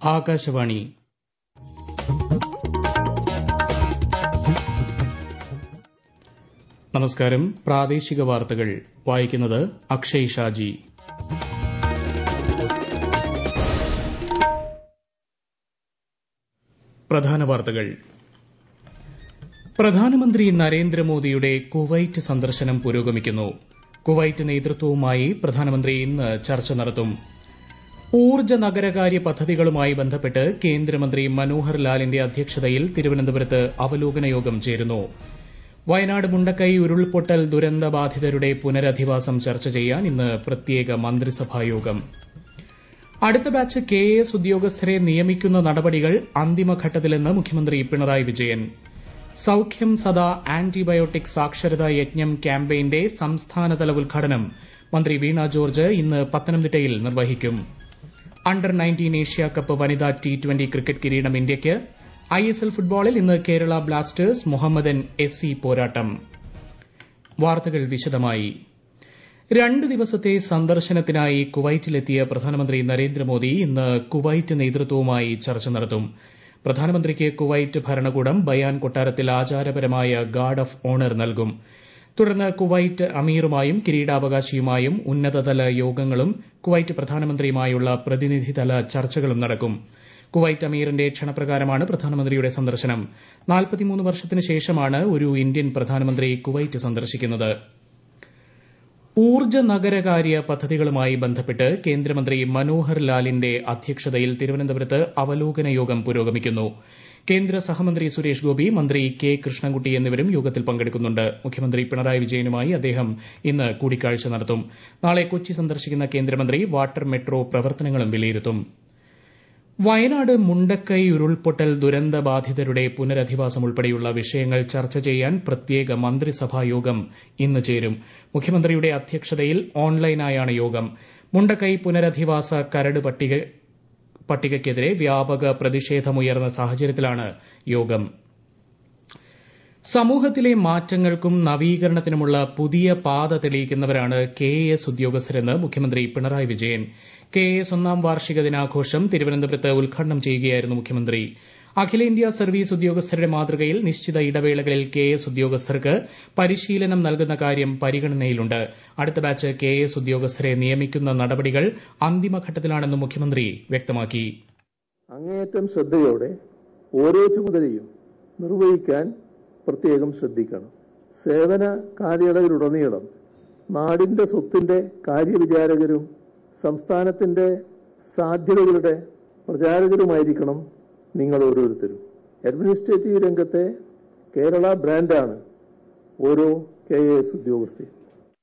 ആകാശവാണി നമസ്കാരം പ്രാദേശിക വാർത്തകൾ വായിക്കുന്നത് അക്ഷയ് ഷാജി പ്രധാന വാർത്തകൾ പ്രധാനമന്ത്രി നരേന്ദ്രമോദിയുടെ കുവൈറ്റ് സന്ദർശനം പുരോഗമിക്കുന്നു കുവൈറ്റ് നേതൃത്വവുമായി പ്രധാനമന്ത്രി ഇന്ന് ചർച്ച നടത്തും ഊർജ്ജ നഗരകാര്യ പദ്ധതികളുമായി ബന്ധപ്പെട്ട് കേന്ദ്രമന്ത്രി മനോഹർ ലാലിന്റെ അധ്യക്ഷതയിൽ തിരുവനന്തപുരത്ത് അവലോകന യോഗം ചേരുന്നു വയനാട് മുണ്ടക്കൈ ഉരുൾപൊട്ടൽ ദുരന്ത ബാധിതരുടെ പുനരധിവാസം ചർച്ച ചെയ്യാൻ ഇന്ന് പ്രത്യേക മന്ത്രിസഭായോഗം അടുത്ത ബാച്ച് കെ എസ് ഉദ്യോഗസ്ഥരെ നിയമിക്കുന്ന നടപടികൾ അന്തിമഘട്ടത്തിലെന്ന് മുഖ്യമന്ത്രി പിണറായി വിജയൻ സൌഖ്യം സദാ ആന്റിബയോട്ടിക് സാക്ഷരതാ യജ്ഞം ക്യാമ്പയിന്റെ സംസ്ഥാനതല ഉദ്ഘാടനം മന്ത്രി വീണ ജോർജ് ഇന്ന് പത്തനംതിട്ടയിൽ നിർവഹിക്കും അണ്ടർ നയൻറ്റീൻ ഏഷ്യ കപ്പ് വനിതാ ടി ട്വന്റി ക്രിക്കറ്റ് കിരീടം ഇന്ത്യയ്ക്ക് ഐ എസ് എൽ ഫുട്ബോളിൽ ഇന്ന് Kerala Blasters Mohammedan S C പോരാട്ടം വാർത്തകൾ വിശദമായി രണ്ട് ദിവസത്തെ സന്ദർശനത്തിനായി കുവൈറ്റിലെത്തിയ പ്രധാനമന്ത്രി നരേന്ദ്രമോദി ഇന്ന് കുവൈറ്റ് നേതൃത്വവുമായി ചർച്ച നടത്തും പ്രധാനമന്ത്രിക്ക് കുവൈറ്റ് ഭരണകൂടം ബയാൻ കൊട്ടാരത്തിൽ ആചാരപരമായ ഗാർഡ് ഓഫ് ഓണർ നൽകും തുടർന്ന് കുവൈറ്റ് അമീറുമായും കിരീടാവകാശിയുമായും ഉന്നതതല യോഗങ്ങളും കുവൈറ്റ് പ്രധാനമന്ത്രിയുമായുള്ള പ്രതിനിധിതല ചർച്ചകളും നടക്കും കുവൈറ്റ് അമീറിന്റെ ക്ഷണപ്രകാരമാണ് പ്രധാനമന്ത്രിയുടെ സന്ദർശനം വർഷത്തിന് ശേഷമാണ് ഒരു ഇന്ത്യൻ പ്രധാനമന്ത്രി കുവൈറ്റ് സന്ദർശിക്കുന്നത് ഊർജ്ജ നഗരകാര്യ പദ്ധതികളുമായി ബന്ധപ്പെട്ട് കേന്ദ്രമന്ത്രി മനോഹർ ലാലിന്റെ അധ്യക്ഷതയിൽ തിരുവനന്തപുരത്ത് അവലോകന യോഗം പുരോഗമിക്കുന്നു കേന്ദ്ര സഹമന്ത്രി സുരേഷ് ഗോപി മന്ത്രി കെ കൃഷ്ണൻകുട്ടി എന്നിവരും യോഗത്തിൽ പങ്കെടുക്കുന്നുണ്ട് മുഖ്യമന്ത്രി പിണറായി വിജയനുമായി അദ്ദേഹം ഇന്ന് കൂടിക്കാഴ്ച നടത്തും നാളെ കൊച്ചി സന്ദർശിക്കുന്ന കേന്ദ്രമന്ത്രി വാട്ടർ മെട്രോ പ്രവർത്തനങ്ങളും വിലയിരുത്തും വയനാട് മുണ്ടക്കൈ ഉരുൾപൊട്ടൽ ദുരന്ത ബാധിതരുടെ പുനരധിവാസം ഉൾപ്പെടെയുള്ള വിഷയങ്ങൾ ചർച്ച ചെയ്യാൻ പ്രത്യേക മന്ത്രിസഭായോഗം ഇന്ന് ചേരും മുഖ്യമന്ത്രിയുടെ അധ്യക്ഷതയിൽ ഓൺലൈനായാണ് യോഗം മുണ്ടക്കൈ പുനരധിവാസ കരട് പട്ടികയ്ക്കെതിരെ വ്യാപക പ്രതിഷേധമുയർന്ന സാഹചര്യത്തിലാണ് യോഗം സമൂഹത്തിലെ മാറ്റങ്ങൾക്കും നവീകരണത്തിനുമുള്ള പുതിയ പാത തെളിയിക്കുന്നവരാണ് കെ എസ് ഉദ്യോഗസ്ഥരെന്ന് മുഖ്യമന്ത്രി പിണറായി വിജയൻ കെ എസ് ഒന്നാം വാർഷിക ദിനാഘോഷം തിരുവനന്തപുരത്ത് ഉദ്ഘാടനം ചെയ്യുകയായിരുന്നു മുഖ്യമന്ത്രി അഖിലേന്ത്യാ സർവീസ് ഉദ്യോഗസ്ഥരുടെ മാതൃകയിൽ നിശ്ചിത ഇടവേളകളിൽ കെ എസ് ഉദ്യോഗസ്ഥർക്ക് പരിശീലനം നൽകുന്ന കാര്യം പരിഗണനയിലുണ്ട് അടുത്ത ബാച്ച് കെ എസ് ഉദ്യോഗസ്ഥരെ നിയമിക്കുന്ന നടപടികൾ അന്തിമഘട്ടത്തിലാണെന്നും മുഖ്യമന്ത്രി വ്യക്തമാക്കി അങ്ങേയറ്റം ശ്രദ്ധയോടെ ഓരോ ചുമതലയും നിർവഹിക്കാൻ പ്രത്യേകം ശ്രദ്ധിക്കണം സേവന കാലയളവിലുടനീളം നാടിന്റെ സ്വത്തിന്റെ കാര്യവിചാരകരും സംസ്ഥാനത്തിന്റെ സാധ്യതകളുടെ പ്രചാരകരുമായിരിക്കണം നിങ്ങൾ ഓരോരുത്തരും അഡ്മിനിസ്ട്രേറ്റീവ് രംഗത്തെ കേരള ബ്രാൻഡാണ് ഓരോ കെ എസ് ഉദ്യോഗസ്ഥയും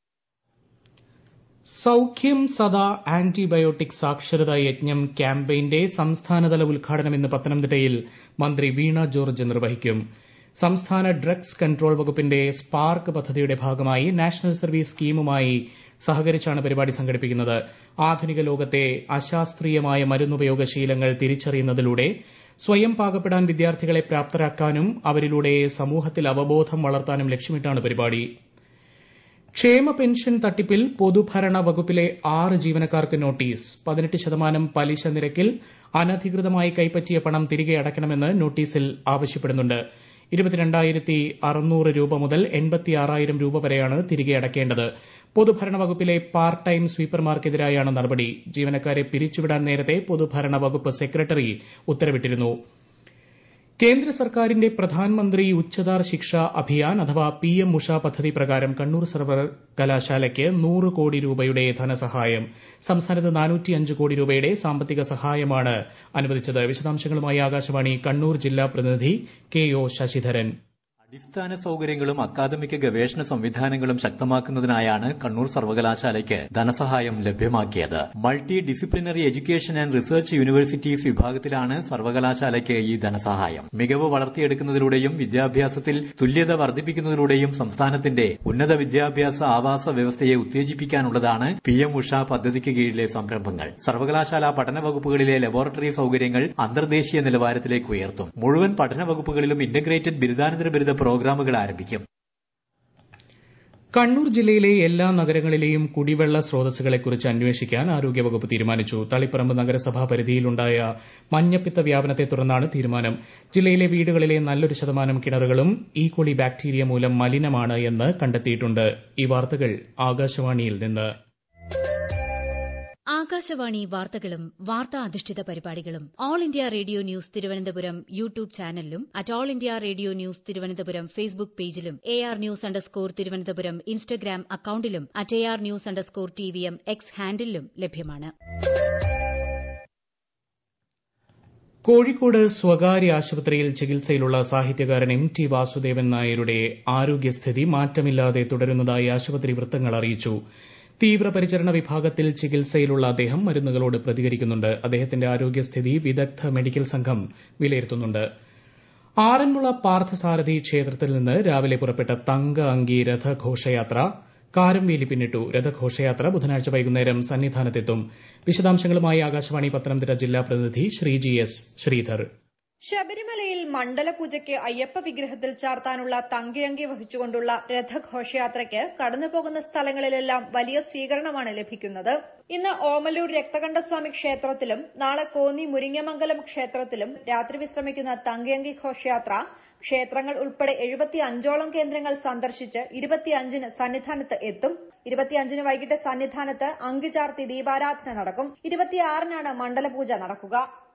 സൌഖ്യം സദാ ആന്റിബയോട്ടിക് സാക്ഷരതാ യജ്ഞം ക്യാമ്പയിന്റെ സംസ്ഥാനതല ഉദ്ഘാടനം ഇന്ന് പത്തനംതിട്ടയിൽ മന്ത്രി വീണ ജോർജ് നിർവഹിക്കും സംസ്ഥാന ഡ്രഗ്സ് കൺട്രോൾ വകുപ്പിന്റെ സ്പാർക്ക് പദ്ധതിയുടെ ഭാഗമായി നാഷണൽ സർവീസ് സ്കീമുമായി സഹകരിച്ചാണ് പരിപാടി സംഘടിപ്പിക്കുന്നത് ആധുനിക ലോകത്തെ അശാസ്ത്രീയമായ മരുന്നുപയോഗ ശീലങ്ങൾ തിരിച്ചറിയുന്നതിലൂടെ സ്വയം പാകപ്പെടാൻ വിദ്യാർത്ഥികളെ പ്രാപ്തരാക്കാനും അവരിലൂടെ സമൂഹത്തിൽ അവബോധം വളർത്താനും ലക്ഷ്യമിട്ടാണ് പരിപാടി ക്ഷേമ പെൻഷൻ തട്ടിപ്പിൽ പൊതുഭരണ വകുപ്പിലെ ആറ് ജീവനക്കാർക്ക് നോട്ടീസ് പതിനെട്ട് ശതമാനം പലിശ നിരക്കിൽ അനധികൃതമായി കൈപ്പറ്റിയ പണം തിരികെ അടയ്ക്കണമെന്ന് നോട്ടീസിൽ ആവശ്യപ്പെടുന്നുണ്ട് ഇരുപത്തിരണ്ടായിരത്തി അറുന്നൂറ് രൂപ മുതൽ എൺപത്തിയാറായിരം രൂപ വരെയാണ് തിരികെ അടയ്ക്കേണ്ടത് പൊതുഭരണ വകുപ്പിലെ പാർട്ട് ടൈം സ്വീപ്പർമാർക്കെതിരായാണ് നടപടി ജീവനക്കാരെ പിരിച്ചുവിടാൻ നേരത്തെ പൊതുഭരണ വകുപ്പ് സെക്രട്ടറി ഉത്തരവിട്ടിരുന്നു കേന്ദ്ര സർക്കാരിന്റെ പ്രധാൻമന്ത്രി ഉച്ചതാർ ശിക്ഷ അഭിയാൻ അഥവാ പി എം ഉഷ പദ്ധതി പ്രകാരം കണ്ണൂർ സർവകലാശാലയ്ക്ക് നൂറ് കോടി രൂപയുടെ ധനസഹായം സംസ്ഥാനത്ത് കോടി രൂപയുടെ സാമ്പത്തിക സഹായമാണ് അനുവദിച്ചത് വിശദാംശങ്ങളുമായി ആകാശവാണി കണ്ണൂർ ജില്ലാ പ്രതിനിധി കെ ഒ ശശിധരൻ അടിസ്ഥാന സൌകര്യങ്ങളും അക്കാദമിക ഗവേഷണ സംവിധാനങ്ങളും ശക്തമാക്കുന്നതിനായാണ് കണ്ണൂർ സർവകലാശാലയ്ക്ക് ധനസഹായം ലഭ്യമാക്കിയത് multi disciplinary education and research universities വിഭാഗത്തിലാണ് സർവകലാശാലയ്ക്ക് ഈ ധനസഹായം മികവ് വളർത്തിയെടുക്കുന്നതിലൂടെയും വിദ്യാഭ്യാസത്തിൽ തുല്യത വർദ്ധിപ്പിക്കുന്നതിലൂടെയും സംസ്ഥാനത്തിന്റെ ഉന്നത വിദ്യാഭ്യാസ ആവാസ വ്യവസ്ഥയെ ഉത്തേജിപ്പിക്കാനുള്ളതാണ് പി എം ഉഷ പദ്ധതിക്ക് കീഴിലെ സംരംഭങ്ങൾ സർവകലാശാല പഠന വകുപ്പുകളിലെ ലബോറട്ടറി സൌകര്യങ്ങൾ അന്തർദേശീയ നിലവാരത്തിലേക്ക് ഉയർത്തും മുഴുവൻ പഠന വകുപ്പുകളിലും ഇന്റഗ്രേറ്റഡ് ബിരുദാനന്തര ബിരുദ പ്രോഗ്രാമുകൾ ആരംഭിക്കും കണ്ണൂർ ജില്ലയിലെ എല്ലാ നഗരങ്ങളിലെയും കുടിവെള്ള സ്രോതസ്സുകളെക്കുറിച്ച് അന്വേഷിക്കാൻ ആരോഗ്യവകുപ്പ് തീരുമാനിച്ചു തളിപ്പറമ്പ് നഗരസഭാ പരിധിയിലുണ്ടായ മഞ്ഞപ്പിത്ത വ്യാപനത്തെ തുടർന്നാണ് തീരുമാനം ജില്ലയിലെ വീടുകളിലെ നല്ലൊരു ശതമാനം കിണറുകളും ഈ കൊളി ബാക്ടീരിയ മൂലം മലിനമാണ് എന്ന് കണ്ടെത്തിയിട്ടുണ്ട് ഈ വാർത്തകൾ ആകാശവാണിയിൽ നിന്ന് ആകാശവാണി വാർത്തകളും വാർത്താ അധിഷ്ഠിത പരിപാടികളും All India Radio News Thiruvananthapuram YouTube ചാനലിലും at All India Radio News Thiruvananthapuram Facebook പേജിലും A R news underscore Thiruvananthapuram Instagram അക്കൌണ്ടിലും at A R news underscore T V M X ഹാൻഡിലും ലഭ്യമാണ് കോഴിക്കോട് സ്വകാര്യ ആശുപത്രിയിൽ ചികിത്സയിലുള്ള സാഹിത്യകാരൻ എം ടി വാസുദേവൻ നായരുടെ ആരോഗ്യസ്ഥിതി മാറ്റമില്ലാതെ തുടരുന്നതായി ആശുപത്രി വൃത്തങ്ങൾ അറിയിച്ചു തീവ്രപരിചരണ വിഭാഗത്തിൽ ചികിത്സയിലുള്ള അദ്ദേഹം മരുന്നുകളോട് പ്രതികരിക്കുന്നുണ്ട് അദ്ദേഹത്തിന്റെ ആരോഗ്യസ്ഥിതി വിദഗ്ധ മെഡിക്കൽ സംഘം വിലയിരുത്തുന്നുണ്ട് ആറന്മുള പാർത്ഥസാരഥി ക്ഷേത്രത്തിൽ നിന്ന് രാവിലെ പുറപ്പെട്ട തങ്ക അങ്കി രഥഘോഷയാത്ര കാരംവേലി പിന്നിട്ടു രഥഘോഷയാത്ര ബുധനാഴ്ച വൈകുന്നേരം സന്നിധാനത്തെത്തും വിശദാംശങ്ങളുമായി ആകാശവാണി പത്തനംതിട്ട ജില്ലാ പ്രതിനിധി ശ്രീജി എസ് ശ്രീധർ ശബരിമലയിൽ മണ്ഡലപൂജയ്ക്ക് അയ്യപ്പ വിഗ്രഹത്തിൽ ചാർത്താനുള്ള തങ്കയങ്കി വഹിച്ചുകൊണ്ടുള്ള രഥഘോഷയാത്രയ്ക്ക് കടന്നുപോകുന്ന സ്ഥലങ്ങളിലെല്ലാം വലിയ സ്വീകരണമാണ് ലഭിക്കുന്നത് ഇന്ന് ഓമലൂർ രക്തകണ്ഠസ്വാമി ക്ഷേത്രത്തിലും നാളെ കോന്നി മുരിങ്ങമംഗലം ക്ഷേത്രത്തിലും രാത്രി വിശ്രമിക്കുന്ന തങ്കയങ്കി ഘോഷയാത്ര ക്ഷേത്രങ്ങൾ ഉൾപ്പെടെ എഴുപത്തി അഞ്ചോളം കേന്ദ്രങ്ങൾ സന്ദർശിച്ച് ഇരുപത്തിയഞ്ചിന് സന്നിധാനത്ത് എത്തും ഇരുപത്തിയഞ്ചിന് വൈകിട്ട് സന്നിധാനത്ത് അങ്കി ചാർത്തി ദീപാരാധന നടക്കും ഇരുപത്തിയാറിനാണ് മണ്ഡലപൂജ നടക്കുക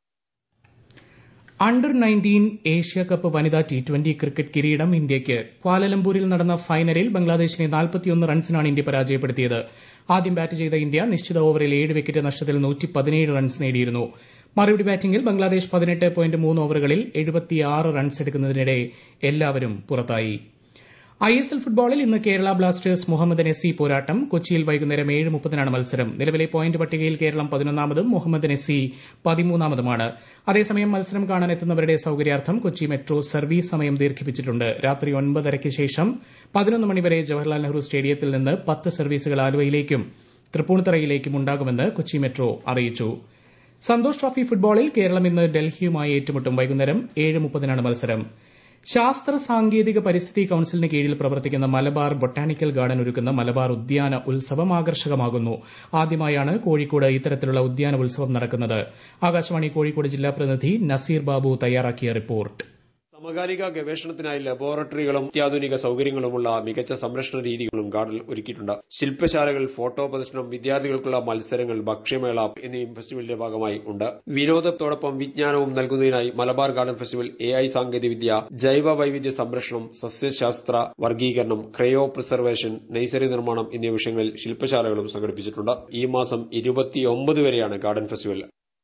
അണ്ടർ നയൻറ്റീൻ ഏഷ്യ കപ്പ് വനിതാ ടി ട്വന്റി ക്രിക്കറ്റ് കിരീടം ഇന്ത്യയ്ക്ക് ക്വാലലംപൂരിൽ നടന്ന ഫൈനലിൽ ബംഗ്ലാദേശിനെ നാൽപ്പത്തിയൊന്ന് റൺസിനാണ് ഇന്ത്യ പരാജയപ്പെടുത്തിയത് ആദ്യം ബാറ്റ് ചെയ്ത ഇന്ത്യ നിശ്ചിത ഓവറിൽ ഏഴ് വിക്കറ്റ് നഷ്ടത്തിൽ നൂറ്റി പതിനേഴ് റൺസ് നേടിയിരുന്നു മറുപടി ബാറ്റിംഗിൽ ബംഗ്ലാദേശ് പതിനെട്ട് പോയിന്റ് മൂന്ന് ഓവറുകളിൽ എഴുപത്തിയാറ് റൺസ് എടുക്കുന്നതിനിടെ എല്ലാവരും പുറത്തായി ഐ എസ് എൽ ഫുട്ബോളിൽ ഇന്ന് Kerala Blasters Mohammedan S C പോരാട്ടം കൊച്ചിയിൽ വൈകുന്നേരം ഏഴ് മുപ്പതിനാണ് മത്സരം നിലവിലെ പോയിന്റ് പട്ടികയിൽ കേരളം പതിനൊന്നാമതും മുഹമ്മദൻ എസ് സി പതിമൂന്നാമതുമാണ് അതേസമയം മത്സരം കാണാനെത്തുന്നവരുടെ സൌകര്യാർത്ഥം കൊച്ചി മെട്രോ സർവീസ് സമയം ദീർഘിപ്പിച്ചിട്ടുണ്ട് രാത്രി ഒൻപതരയ്ക്ക് ശേഷം പതിനൊന്ന് മണിവരെ ജവഹർലാൽ നെഹ്റു സ്റ്റേഡിയത്തിൽ നിന്ന് പത്ത് സർവീസുകൾ ആലുവയിലേക്കും തൃപ്പൂണിത്തറയിലേക്കും ഉണ്ടാകുമെന്ന് കൊച്ചി മെട്രോ അറിയിച്ചു സന്തോഷ് ട്രോഫി ഫുട്ബോളിൽ കേരളം ഇന്ന് ഡൽഹിയുമായി ഏറ്റുമുട്ടും വൈകുന്നേരം ഏഴ് മുപ്പതിനാണ് മത്സരം ശാസ്ത്ര സാങ്കേതിക പരിസ്ഥിതി കൌൺസിലിന് കീഴിൽ പ്രവർത്തിക്കുന്ന മലബാർ ബൊട്ടാണിക്കൽ ഗാർഡൻ ഒരുക്കുന്ന മലബാർ ഉദ്യാന ഉത്സവം ആകർഷകമാകുന്നു ആദ്യമായാണ് കോഴിക്കോട് ഇത്തരത്തിലുള്ള ഉദ്യാന ഉത്സവം നടക്കുന്നത് ആകാശവാണി കോഴിക്കോട് ജില്ലാ പ്രതിനിധി നസീർ ബാബു തയ്യാറാക്കിയ റിപ്പോർട്ട് സമകാലിക ഗവേഷണത്തിനായി ലബോറട്ടറികളും അത്യാധുനിക സൌകര്യങ്ങളുമുള്ള മികച്ച സംരക്ഷണ രീതികളും ഗാർഡനിൽ ഒരുക്കിയിട്ടുണ്ട് ശില്പശാലകൾ ഫോട്ടോ പ്രദർശനം വിദ്യാർത്ഥികൾക്കുള്ള മത്സരങ്ങൾ ഭക്ഷ്യമേള എന്നിവയും ഫെസ്റ്റിവലിന്റെ ഭാഗമായി ഉണ്ട് വിനോദത്തോടൊപ്പം വിജ്ഞാനവും നൽകുന്നതിനായി Malabar garden festival A I സാങ്കേതികവിദ്യ ജൈവ വൈവിധ്യ സംരക്ഷണം സസ്യശാസ്ത്ര വർഗീകരണം ക്രയോ പ്രിസർവേഷൻ നഴ്സറി നിർമ്മാണം എന്നീ വിഷയങ്ങളിൽ ശില്പശാലകളും സംഘടിപ്പിച്ചിട്ടുണ്ട് ഈ മാസം ഇരുപത്തിയൊമ്പത് വരെയാണ് ഗാർഡൻ ഫെസ്റ്റിവൽ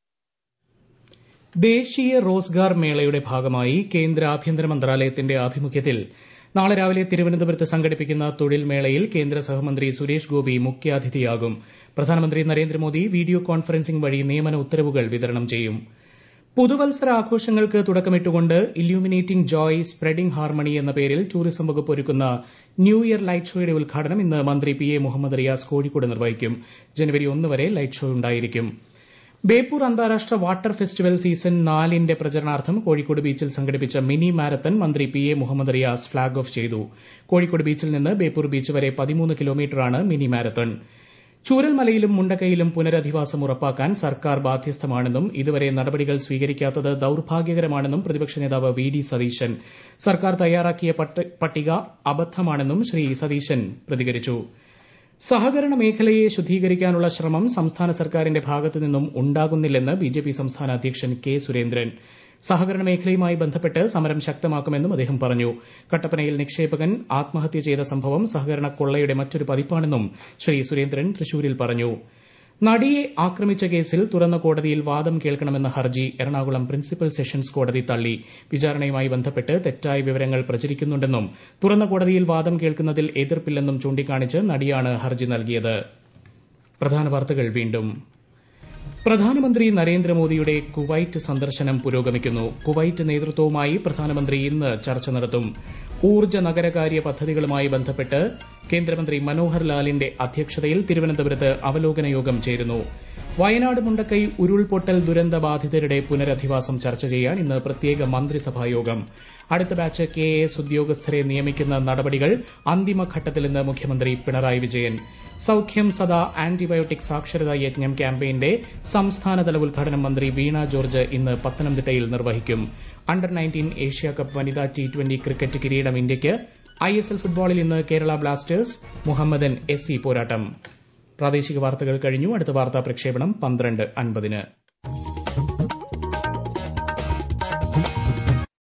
ദേശീയ റോസ്ഗാർ മേളയുടെ ഭാഗമായി കേന്ദ്ര ആഭ്യന്തര മന്ത്രാലയത്തിന്റെ ആഭിമുഖ്യത്തിൽ നാളെ രാവിലെ തിരുവനന്തപുരത്ത് സംഘടിപ്പിക്കുന്ന തൊഴിൽ മേളയിൽ കേന്ദ്ര സഹമന്ത്രി സുരേഷ് ഗോപി മുഖ്യാതിഥിയാകും പ്രധാനമന്ത്രി നരേന്ദ്രമോദി വീഡിയോ കോൺഫറൻസിംഗ് വഴി നിയമന ഉത്തരവുകൾ വിതരണം ചെയ്യും പുതുവത്സര ആഘോഷങ്ങൾക്ക് തുടക്കമിട്ടുകൊണ്ട് ഇല്യൂമിനേറ്റിംഗ് ജോയ് സ്പ്രെഡിംഗ് ഹാർമണി എന്ന പേരിൽ ടൂറിസം വകുപ്പ് ഒരുക്കുന്ന ന്യൂ ഇയർ ലൈറ്റ് ഷോയുടെ ഉദ്ഘാടനം ഇന്ന് മന്ത്രി പി എ മുഹമ്മദ് റിയാസ് കോഴിക്കോട് നിർവഹിക്കും ജനുവരി ഒന്ന് വരെ ലൈറ്റ് ഷോ ഉണ്ടായിരിക്കും ബേപ്പൂർ അന്താരാഷ്ട്ര വാട്ടർ ഫെസ്റ്റിവൽ സീസൺ നാലിന്റെ പ്രചരണാർത്ഥം കോഴിക്കോട് ബീച്ചിൽ സംഘടിപ്പിച്ച മിനി മാരത്തൺ മന്ത്രി P A Muhammad Riyas flag off ചെയ്തു കോഴിക്കോട് ബീച്ചിൽ നിന്ന് ബേപ്പൂർ ബീച്ച് വരെ പതിമൂന്ന് കിലോമീറ്ററാണ് മിനി മാരത്തൺ ചൂരൽമലയിലും മുണ്ടക്കയിലും പുനരധിവാസം ഉറപ്പാക്കാൻ സർക്കാർ ബാധ്യസ്ഥമാണെന്നും ഇതുവരെ നടപടികൾ സ്വീകരിക്കാത്തത് ദൌർഭാഗ്യകരമാണെന്നും പ്രതിപക്ഷ നേതാവ് വി ഡി സതീശൻ സർക്കാർ തയ്യാറാക്കിയ പട്ടിക അബദ്ധമാണെന്നും ശ്രീ സതീശൻ പ്രതികരിച്ചു സഹകരണ മേഖലയെ ശുദ്ധീകരിക്കാനുള്ള ശ്രമം സംസ്ഥാന സർക്കാരിന്റെ ഭാഗത്തു നിന്നും ഉണ്ടാകുന്നില്ലെന്ന് ബിജെപി സംസ്ഥാന അധ്യക്ഷൻ കെ സുരേന്ദ്രൻ സഹകരണ മേഖലയുമായി ബന്ധപ്പെട്ട് സമരം ശക്തമാക്കുമെന്നും അദ്ദേഹം പറഞ്ഞു കട്ടപ്പനയിൽ നിക്ഷേപകൻ ആത്മഹത്യ ചെയ്ത സംഭവം സഹകരണ കൊള്ളയുടെ മറ്റൊരു പതിപ്പാണെന്നും ശ്രീ സുരേന്ദ്രൻ തൃശൂരിൽ പറഞ്ഞു നടിയെ ആക്രമിച്ച കേസിൽ തുറന്ന കോടതിയിൽ വാദം കേൾക്കണമെന്ന ഹർജി എറണാകുളം പ്രിൻസിപ്പൽ സെഷൻസ് കോടതി തള്ളി വിചാരണയുമായി ബന്ധപ്പെട്ട് തെറ്റായ വിവരങ്ങൾ പ്രചരിക്കുന്നുണ്ടെന്നും തുറന്ന കോടതിയിൽ വാദം കേൾക്കുന്നതിൽ എതിർപ്പില്ലെന്നും ചൂണ്ടിക്കാണിച്ച് നടിയാണ് ഹർജി നൽകിയത് പ്രധാന വാർത്തകൾ വീണ്ടും പ്രധാനമന്ത്രി നരേന്ദ്രമോദിയുടെ കുവൈറ്റ് സന്ദർശനം പുരോഗമിക്കുന്നു കുവൈറ്റ് നേതൃത്വവുമായി പ്രധാനമന്ത്രി ഇന്ന് ചർച്ച നടത്തും ഊർജ്ജ നഗരകാര്യ പദ്ധതികളുമായി ബന്ധപ്പെട്ട് കേന്ദ്രമന്ത്രി മനോഹർ ലാലിന്റെ അധ്യക്ഷതയിൽ തിരുവനന്തപുരത്ത് അവലോകന യോഗം ചേരുന്നു വയനാട് മുണ്ടക്കൈ ഉരുൾപൊട്ടൽ ദുരന്ത ബാധിതരുടെ പുനരധിവാസം ചർച്ച ചെയ്യാൻ ഇന്ന് പ്രത്യേക മന്ത്രിസഭാ യോഗം അടുത്ത ബാച്ച് കെ എസ് ഉദ്യോഗസ്ഥരെ നിയമിക്കുന്ന നടപടികൾ അന്തിമഘട്ടത്തിലെന്ന് മുഖ്യമന്ത്രി പിണറായി വിജയൻ സൌഖ്യം സദാ ആന്റിബയോട്ടിക് സാക്ഷരതാ യജ്ഞം ക്യാമ്പയിന്റെ സംസ്ഥാനതല ഉദ്ഘാടനം മന്ത്രി വീണ ജോർജ് ഇന്ന് പത്തനംതിട്ടയിൽ നിർവഹിക്കും അണ്ടർ നയൻറ്റീൻ ഏഷ്യാകപ്പ് വനിതാ ടി ട്വന്റി ക്രിക്കറ്റ് കിരീടം ഇന്ത്യയ്ക്ക് ഐ എസ് എൽ ഫുട്ബോളിൽ ഇന്ന് Kerala Blasters Mohammedan S C പോരാട്ടം പ്രാദേശിക വാർത്തകൾ കഴിഞ്ഞു അടുത്ത വാർത്താ പ്രക്ഷേപണം പന്ത്രണ്ട് അൻപതിന്